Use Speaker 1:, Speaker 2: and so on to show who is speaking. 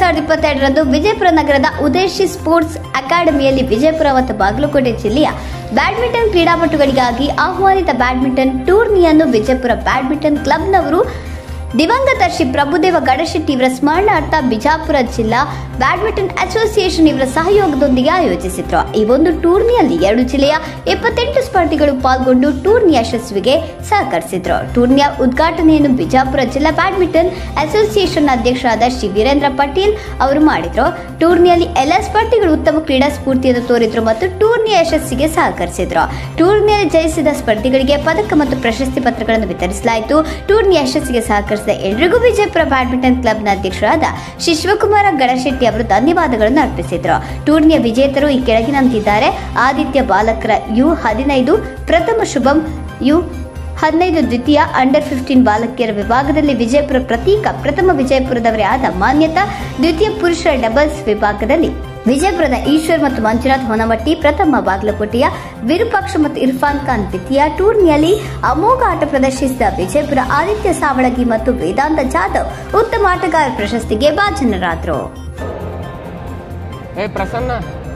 Speaker 1: ಸಾವಿರದ ಇಪ್ಪತ್ತೆರಡರಂದು ವಿಜಯಪುರ ನಗರದ ಉದೇಶಿ ಸ್ಪೋರ್ಟ್ಸ್ ಅಕಾಡೆಮಿಯಲ್ಲಿ ವಿಜಯಪುರ ಮತ್ತು ಬಾಗಲಕೋಟೆ ಜಿಲ್ಲೆಯ ಬ್ಯಾಡ್ಮಿಂಟನ್ ಕ್ರೀಡಾಪಟುಗಳಿಗಾಗಿ ಆಹ್ವಾನಿತ ಬ್ಯಾಡ್ಮಿಂಟನ್ ಟೂರ್ನಿಯನ್ನು ವಿಜಯಪುರ ಬ್ಯಾಡ್ಮಿಂಟನ್ ಕ್ಲಬ್ನವರು ದಿವಂಗತ ಶ್ರೀ ಪ್ರಭುದೇವ ಗಡಶೆಟ್ಟಿ ಇವರ ಸ್ಮರಣಾರ್ಥ ಬಿಜಾಪುರ ಜಿಲ್ಲಾ ಬ್ಯಾಡ್ಮಿಂಟನ್ ಅಸೋಸಿಯೇಷನ್ ಇವರ ಸಹಯೋಗದೊಂದಿಗೆ ಆಯೋಜಿಸಿದ್ರು ಈ ಒಂದು ಟೂರ್ನಿಯಲ್ಲಿ ಎರಡು ಜಿಲ್ಲೆಯ ಇಪ್ಪತ್ತೆಂಟು ಸ್ಪರ್ಧಿಗಳು ಪಾಲ್ಗೊಂಡು ಟೂರ್ನಿ ಯಶಸ್ವಿಗೆ ಸಹಕರಿಸಿದ್ರು ಟೂರ್ನಿಯ ಉದ್ಘಾಟನೆಯನ್ನು ಬಿಜಾಪುರ ಜಿಲ್ಲಾ ಬ್ಯಾಡ್ಮಿಂಟನ್ ಅಸೋಸಿಯೇಷನ್ ಅಧ್ಯಕ್ಷರಾದ ಶ್ರೀ ವೀರೇಂದ್ರ ಪಟೇಲ್ ಅವರು ಮಾಡಿದ್ರು ಟೂರ್ನಿಯಲ್ಲಿ ಎಲ್ಲ ಸ್ಪರ್ಧಿಗಳು ಉತ್ತಮ ಕ್ರೀಡಾ ಸ್ಫೂರ್ತಿಯನ್ನು ತೋರಿದ್ರು ಮತ್ತು ಟೂರ್ನಿಯ ಯಶಸ್ಸಿಗೆ ಸಹಕರಿಸಿದ್ರು ಟೂರ್ನಿಯಲ್ಲಿ ಜಯಿಸಿದ ಸ್ಪರ್ಧಿಗಳಿಗೆ ಪದಕ ಮತ್ತು ಪ್ರಶಸ್ತಿ ಪತ್ರಗಳನ್ನು ವಿತರಿಸಲಾಯಿತು ಟೂರ್ನಿ ಯಶಸ್ಸಿಗೆ ಸಹಕರಿಸಿದ ಎಲ್ರಿಗೂ ವಿಜಯಪುರ ಬ್ಯಾಡ್ಮಿಂಟನ್ ಕ್ಲಬ್ನ ಅಧ್ಯಕ್ಷರಾದ ಶ್ರೀ ಶಿವಕುಮಾರ ಗಣಶೆಟ್ಟಿ ಅವರು ಧನ್ಯವಾದಗಳನ್ನು ಅರ್ಪಿಸಿದರು ಟೂರ್ನಿಯ ವಿಜೇತರು ಈ ಕೆಳಗಿನಂತಿದ್ದಾರೆ ಆದಿತ್ಯ ಬಾಲಕರ ಯು ಹದಿನೈದು ಪ್ರಥಮ ಶುಭಂ ಯು ಹದಿನೈದು ದ್ವಿತೀಯ ಅಂಡರ್ ಫಿಫ್ಟೀನ್ ಬಾಲಕಿಯರ ವಿಭಾಗದಲ್ಲಿ ವಿಜಯಪುರ ಪ್ರತೀಕ ಪ್ರಥಮ ವಿಜಯಪುರದವರೇ ಆದ ಮಾನ್ಯತಾ ದ್ವಿತೀಯ ಪುರುಷರ ಡಬಲ್ಸ್ ವಿಭಾಗದಲ್ಲಿ ವಿಜಯಪುರದ ಈಶ್ವರ್ ಮತ್ತು ಮಂಜುನಾಥ್ ಹೊನಮಟ್ಟಿ ಪ್ರಥಮ ಬಾಗಲಕೋಟೆಯ ವಿರೂಪಾಕ್ಷ ಮತ್ತು ಇರ್ಫಾನ್ ಖಾನ್ ದ್ವಿತೀಯ ಟೂರ್ನಿಯಲ್ಲಿ ಅಮೋಘ ಆಟ ಪ್ರದರ್ಶಿಸಿದ ವಿಜಯಪುರ ಆದಿತ್ಯ ಸಾವಳಗಿ ಮತ್ತು ವೇದಾಂತ ಜಾಧವ್ ಉತ್ತಮ ಆಟಗಾರ ಪ್ರಶಸ್ತಿಗೆ ಭಾಜನರಾದರು
Speaker 2: ಏ ಪ್ರಸನ್ನ